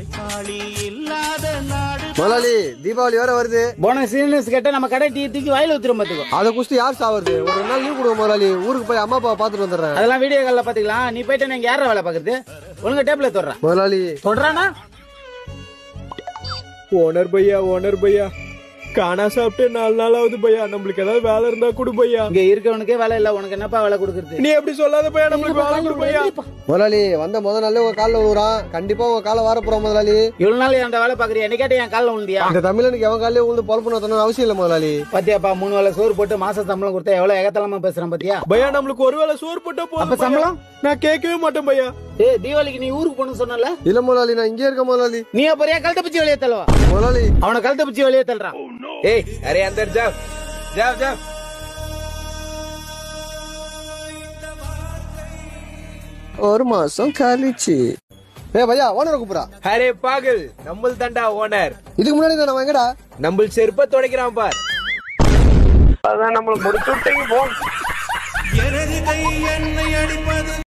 முதலாளி தீபாவளி வேற வருது போனஸ் சீனியர்ஸ் கேட்டா நம்ம கடை டீ தூக்கி வாயில ஊத்துறோம் பாத்துக்கோ அதை குஸ்தி யார் சாவது ஒரு ரெண்டு நாள் லீவ் கொடுங்க முதலாளி ஊருக்கு போய் அம்மா அப்பா பாத்துட்டு வந்துடுறேன் அதெல்லாம் வீடியோ கால்ல பாத்துக்கலாம் நீ போயிட்டு நீங்க யார வேலை பாக்குறது ஒழுங்கா டேபிள்ல தொடுறேன் முதலாளி தொடுறானா ஓனர் பையா ஓனர் பையா காணா சாப்பிட்டு நாலு நாள் ஆகுது பையா நம்மளுக்கு ஏதாவது வேலை இருந்தா கொடு பையா இங்க இருக்கவனுக்கே வேலை இல்ல உனக்கு என்னப்பா வேலை கொடுக்கறது நீ எப்படி சொல்லாத பையா நம்மளுக்கு வேலை கொடு பையா முதலாளி வந்த முத நாளே உங்க காலில் விழுறான் கண்டிப்பா உங்க காலை வார போறோம் முதலாளி இவ்வளவு நாள் என் வேலை பாக்குறியா என்ன கேட்ட என் காலில் விழுந்தியா இந்த தமிழனுக்கு எவன் காலையே உழுந்து பொழப்பு நடத்தணும் அவசியம் இல்லை முதலாளி பாத்தியாப்பா மூணு வேலை சோறு போட்டு மாச சம்பளம் கொடுத்தா எவ்வளவு ஏகத்தலமா பேசுறான் பாத்தியா பையா நம்மளுக்கு ஒருவேளை சோறு போட்டா அப்ப போதும் பையா. சம்பளம் நான் கேட்கவே மாட்டேன் பையா ஏய் தீபாவளிக்கு நீ ஊருக்கு போகணும்னு சொன்னல இல்ல முதலாளி நான் இங்கே இருக்க முதலாளி நீ அப்பறியா கழுத்த பிச்சு வெளியே தள்ளுவா முதலாளி அவனை கழுத்த பிச்சு வெளியே தள்ளுறான் ए अरे अंदर जाओ जाओ जाओ ஒரு மாசம் கழிச்சு ஏ பையா ஓனர் கூப்பிடா அரே பாகல் நம்மள் தாண்டா ஓனர் இதுக்கு முன்னாடி நான் எங்கடா நம்மள் செருப்ப துடைக்கிறான் பார் அதான் நம்மள முடிச்சு விட்டீங்க போ எனது கை என்னை அடிப்பது